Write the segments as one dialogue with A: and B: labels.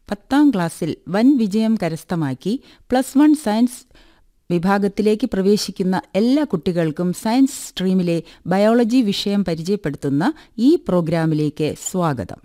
A: പത്താം ക്ലാസ്സിൽ വൻ വിജയം കരസ്ഥമാക്കി പ്ലസ് വൺ സയൻസ് വിഭാഗത്തിലേക്ക് പ്രവേശിക്കുന്ന എല്ലാ കുട്ടികൾക്കും സയൻസ് സ്ട്രീമിലെ ബയോളജി വിഷയം പരിചയപ്പെടുത്തുന്ന ഈ പ്രോഗ്രാമിലേക്ക് സ്വാഗതം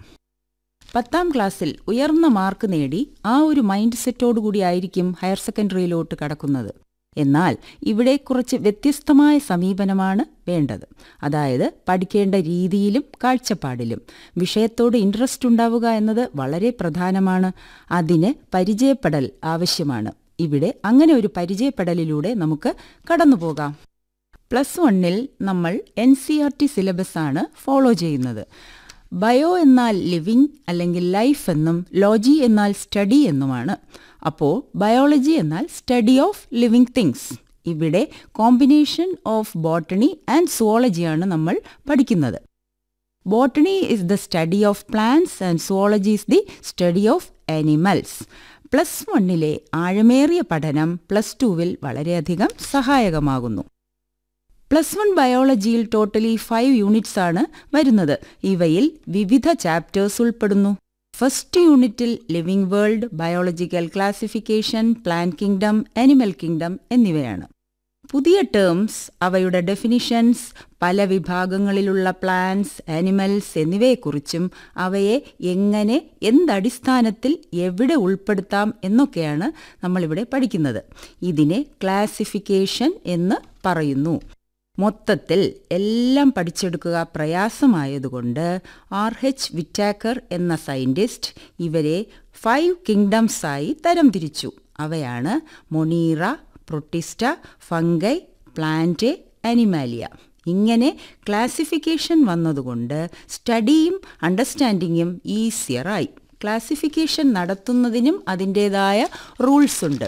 A: പത്താം ക്ലാസ്സിൽ ഉയർന്ന മാർക്ക് നേടി ആ ഒരു മൈൻഡ് സെറ്റോടുകൂടി ആയിരിക്കും ഹയർ സെക്കൻഡറിയിലോട്ട് കടക്കുന്നത് എന്നാൽ ഇവിടെ കുറച്ച് വ്യത്യസ്തമായ സമീപനമാണ് വേണ്ടത് അതായത് പഠിക്കേണ്ട രീതിയിലും കാഴ്ചപ്പാടിലും വിഷയത്തോട് ഇൻട്രസ്റ്റ് ഉണ്ടാവുക എന്നത് വളരെ പ്രധാനമാണ് അതിന് പരിചയപ്പെടൽ ആവശ്യമാണ് ഇവിടെ അങ്ങനെ ഒരു പരിചയപ്പെടലിലൂടെ നമുക്ക് കടന്നുപോകാം പ്ലസ് വണ്ണിൽ നമ്മൾ എൻ സി ആർ ടി സിലബസാണ് ഫോളോ ചെയ്യുന്നത് ബയോ എന്നാൽ ലിവിങ് അല്ലെങ്കിൽ ലൈഫ് എന്നും ലോജി എന്നാൽ സ്റ്റഡി എന്നുമാണ് അപ്പോൾ ബയോളജി എന്നാൽ സ്റ്റഡി ഓഫ് ലിവിങ് തിങ്സ് ഇവിടെ കോമ്പിനേഷൻ ഓഫ് ബോട്ടണി ആൻഡ് സുവോളജിയാണ് നമ്മൾ പഠിക്കുന്നത് botany is the study of plants and zoology is the study of animals plus വണ്ണിലെ ആഴമേറിയ പഠനം പ്ലസ് ടുവിൽ വളരെയധികം സഹായകമാകുന്നു പ്ലസ് വൺ ബയോളജിയിൽ ടോട്ടലി ഫൈവ് യൂണിറ്റ്സ് ആണ് വരുന്നത് ഇവയിൽ വിവിധ ചാപ്റ്റേഴ്സ് ഉൾപ്പെടുന്നു ഫസ്റ്റ് യൂണിറ്റിൽ living world biological classification plant kingdom animal kingdom എന്നിവയാണ് പുതിയ ടേംസ് അവയുടെ ഡെഫിനിഷൻസ് പല വിഭാഗങ്ങളിലുള്ള പ്ലാന്റ്സ് ആനിമൽസ് എന്നിവയെക്കുറിച്ചും അവയെ എങ്ങനെ എന്തടിസ്ഥാനത്തിൽ എവിടെ ഉൾപ്പെടുത്താം എന്നൊക്കെയാണ് നമ്മളിവിടെ പഠിക്കുന്നത് ഇതിനെ ക്ലാസിഫിക്കേഷൻ എന്ന് പറയുന്നു മൊത്തത്തിൽ എല്ലാം പഠിച്ചെടുക്കുക പ്രയാസമായതുകൊണ്ട് ആർ എച്ച് വിറ്റാക്കർ എന്ന സയൻറ്റിസ്റ്റ് ഇവരെ ഫൈവ് കിങ്ഡംസായി തരംതിരിച്ചു അവയാണ് Monera Protista fungi plant Animalia ഇങ്ങനെ ക്ലാസിഫിക്കേഷൻ വന്നതുകൊണ്ട് സ്റ്റഡിയും അണ്ടർസ്റ്റാൻഡിങ്ങും ഈസിയറായി ക്ലാസിഫിക്കേഷൻ നടത്തുന്നതിനും അതിൻ്റേതായ റൂൾസ് ഉണ്ട്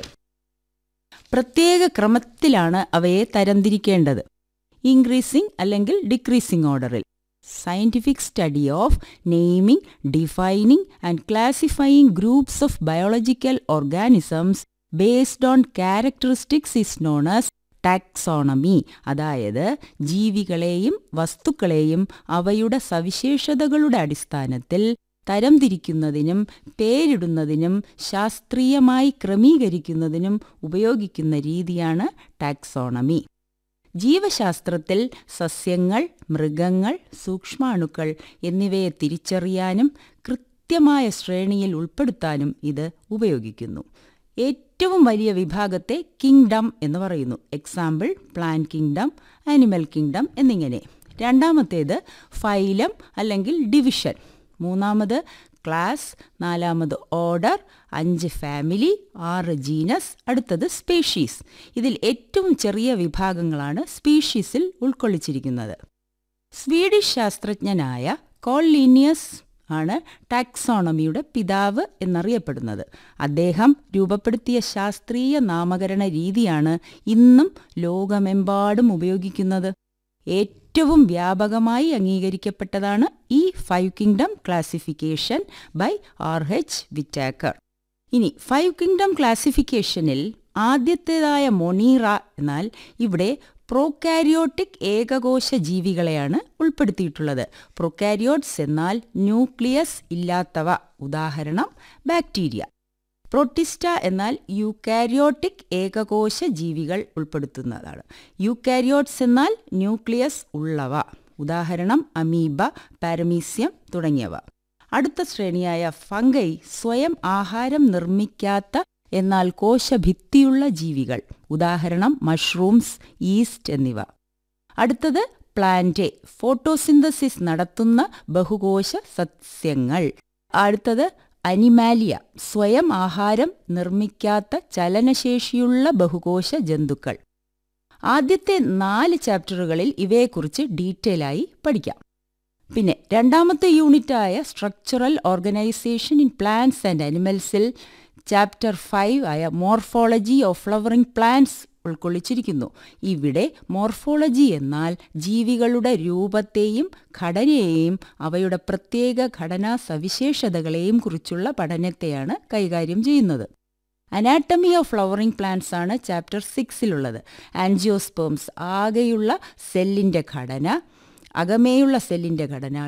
A: പ്രത്യേക ക്രമത്തിലാണ് അവയെ തരംതിരിക്കേണ്ടത് ഇൻക്രീസിംഗ് അല്ലെങ്കിൽ ഡിക്രീസിംഗ് ഓർഡറിൽ scientific study of naming defining and classifying groups of biological organisms based on characteristics is known as taxonomy അതായത് ജീവികളെയും വസ്തുക്കളെയും അവയുടെ സവിശേഷതകളുടെ അടിസ്ഥാനത്തിൽ തരംതിരിക്കുന്നതിനും പേരിടുന്നതിനും ശാസ്ത്രീയമായി ക്രമീകരിക്കുന്നതിനും ഉപയോഗിക്കുന്ന രീതിയാണ് ടാക്സോണമി ജീവശാസ്ത്രത്തിൽ സസ്യങ്ങൾ മൃഗങ്ങൾ സൂക്ഷ്മാണുക്കൾ എന്നിവയെ തിരിച്ചറിയാനും കൃത്യമായ ശ്രേണിയിൽ ഉൾപ്പെടുത്താനും ഇത് ഉപയോഗിക്കുന്നു ഏറ്റവും വലിയ വിഭാഗത്തെ കിങ്ഡം എന്ന് പറയുന്നു example plant kingdom animal kingdom എന്നിങ്ങനെ രണ്ടാമത്തേത് ഫൈലം അല്ലെങ്കിൽ ഡിവിഷൻ മൂന്നാമത് ക്ലാസ് നാലാമത് ഓർഡർ അഞ്ച് ഫാമിലി ആറ് ജീനസ് അടുത്തത് സ്പീഷീസ് ഇതിൽ ഏറ്റവും ചെറിയ വിഭാഗങ്ങളാണ് സ്പീഷീസിൽ ഉൾക്കൊള്ളിച്ചിരിക്കുന്നത് സ്വീഡിഷ് ശാസ്ത്രജ്ഞനായ കോൾലീനിയസ് ആണ് ടാക്സോണമിയുടെ പിതാവ് എന്നറിയപ്പെടുന്നത് അദ്ദേഹം രൂപപ്പെടുത്തിയ ശാസ്ത്രീയ നാമകരണ രീതിയാണ് ഇന്നും ലോകമെമ്പാടും ഉപയോഗിക്കുന്നത് ഏറ്റവും വ്യാപകമായി അംഗീകരിക്കപ്പെട്ടതാണ് ഈ five kingdom classification by R H Whittaker ഇനി ഫൈവ് കിങ്ഡം ക്ലാസിഫിക്കേഷനിൽ ആദ്യത്തേതായ മൊണീറ എന്നാൽ ഇവിടെ പ്രോകാരിയോട്ടിക് ഏകകോശ ജീവികളെയാണ് ഉൾപ്പെടുത്തിയിട്ടുള്ളത് പ്രൊക്കാരിയോട്സ് എന്നാൽ ന്യൂക്ലിയസ് ഇല്ലാത്തവ ഉദാഹരണം ബാക്ടീരിയ പ്രൊട്ടിസ്റ്റ എന്നാൽ യൂക്കാരിയോട്ടിക് ഏകകോശ ജീവികൾ ഉൾപ്പെടുത്തുന്നതാണ് യൂക്കാരിയോട്സ് എന്നാൽ ന്യൂക്ലിയസ് ഉള്ളവ ഉദാഹരണം അമീബ പാരമീസ്യം തുടങ്ങിയവ അടുത്ത ശ്രേണിയായ ഫംഗൈ സ്വയം ആഹാരം നിർമ്മിക്കാത്ത എന്നാൽ കോശഭിത്തിയുള്ള ജീവികൾ ഉദാഹരണം മഷ്റൂംസ് ഈസ്റ്റ് എന്നിവ അടുത്തത് പ്ലാന്റ് ഫോട്ടോസിന്തസിസ് നടത്തുന്ന ബഹുകോശ സസ്യങ്ങൾ അടുത്തത് അനിമാലിയ സ്വയം ആഹാരം നിർമ്മിക്കാത്ത ചലനശേഷിയുള്ള ബഹുകോശ ജന്തുക്കൾ ആദ്യത്തെ നാല് ചാപ്റ്ററുകളിൽ ഇവയെക്കുറിച്ച് ഡീറ്റെയിൽ ആയി പഠിക്കാം പിന്നെ രണ്ടാമത്തെ യൂണിറ്റായ structural organisation in plants and അനിമൽസിൽ ചാപ്റ്റർ ഫൈവ് ആയ മോർഫോളജി ഓഫ് ഫ്ലവറിംഗ് പ്ലാന്റ്സ് ഉൾക്കൊള്ളിച്ചിരിക്കുന്നു ഇവിടെ മോർഫോളജി എന്നാൽ ജീവികളുടെ രൂപത്തെയും ഘടനയെയും അവയുടെ പ്രത്യേക ഘടനാ സവിശേഷതകളെയും കുറിച്ചുള്ള പഠനത്തെയാണ് കൈകാര്യം ചെയ്യുന്നത് അനാട്ടമി ഓഫ് ഫ്ലവറിംഗ് പ്ലാന്റ്സ് ആണ് ചാപ്റ്റർ സിക്സിലുള്ളത് ആൻജിയോസ്പേംസ് ആകെയുള്ള സെല്ലിൻ്റെ ഘടന അകമേയുള്ള സെല്ലിൻ്റെ ഘടന